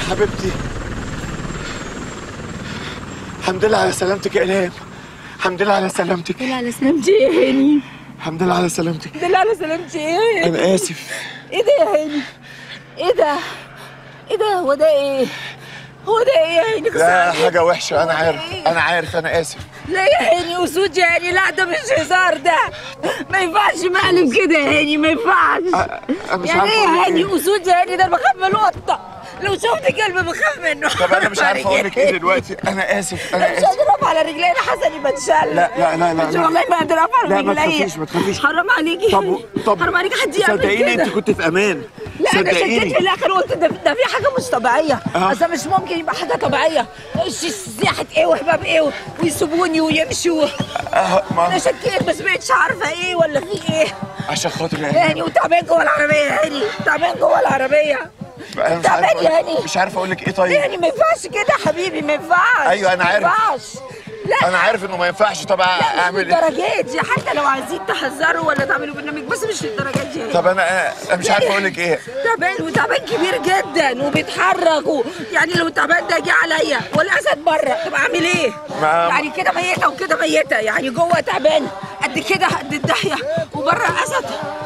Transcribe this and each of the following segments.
حبيبتي الحمد لله على سلامتك يا الهام الحمد لله على سلامتك دل على سلامتي يا هاني الحمد لله على سلامتك دل على سلامتي يا هاني انا اسف ايه ده يا هاني ايه ده ايه ده هو ده ايه هو ده ايه يا هاني لا كسرني. حاجه وحشه انا عارف انا عارف انا اسف لا يا هاني اسود يا هاني لا ده مش هزار ده ما ينفعش مقلب كده يا هاني ما ينفعش أنا مش يعني عارف ايه أقول يا لك هاني إيه. اسود يا هاني ده انا بخاف من القطه لو شفت كلب بخاف منه طب انا مش عارف اقول لك ايه دلوقتي انا اسف انا انا مش اسف قادر اقف على رجلي انا حاسه اني بتشل لا لا لا لا مش لا. والله ما قادر اقف على لا، ما رجلي تخافيش، ما تخافيش. حرام عليكي طب طب حرام عليكي حد يعمل صدقيني كده انت كنت في امان لا انا شكيت صدقيني في الاخر قلت ده, ده في حاجه مش طبيعيه آه. اصل مش ممكن يبقى حاجه طبيعيه ش- سياحه ايه وهباب ايه ويسيبوني ويمشوا آه، ما- انا شكيت بس بقتش عارفه ايه ولا في ايه عشان خاطر يا هاني هاني وتعبان جوه العربيه يا هاني تعبان جوه العربيه انا مش تعبان عارف يا أقول- هاني. مش عارف اقول لك ايه طيب يعني ما ينفعش كده يا حبيبي ما ينفعش أيوة، أنا عارف. ما ينفعش لا انا عارف انه ما ينفعش طب لا اعمل مش ايه للدرجات دي حتى لو عايزين تحذروا ولا تعملوا برنامج بس مش للدرجات دي طب انا انا مش عارف اقول لك ايه تعبان وتعبان كبير جدا وبيتحرك و... يعني لو التعبان ده جه عليا والاسد بره طب اعمل ايه؟ ما- يعني كده ميته وكده ميته يعني جوه تعبان قد كده قد الداهيه وبره اسد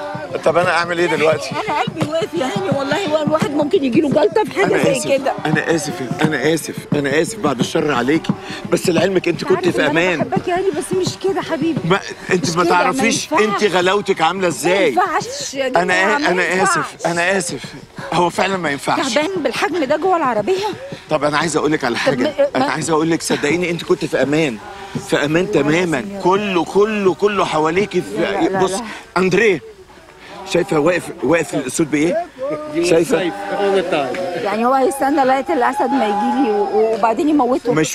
طب انا اعمل ايه دلوقتي انا قلبي واقف يا هاني والله هو الواحد ممكن يجي له جلطه في حاجه انا زي اسف كده انا اسف انا اسف انا اسف بعد الشر عليكي بس لعلمك انت كنت عارف في إن أنا امان بحبك يا هاني بس مش كده حبيبي ما انت مش ما كده، ما تعرفيش ينفعش. انت غلاوتك عامله ما ازاي ينفعش يا جماعه انا ما انا اسف ينفعش. انا اسف هو فعلا ما ينفعش تعبان بالحجم ده جوه العربيه طب انا عايز اقول لك على حاجه ما- انا ما- عايز اقول لك صدقيني انت كنت في امان في امان تماما كله كله كله حواليكي لا، لا، في لا، بص لا. اندريه شايفه واقف واقف الاسود بايه شايفه يعني هو هيستنى لغايه الاسد ما يجي لي وبعدين يموته مش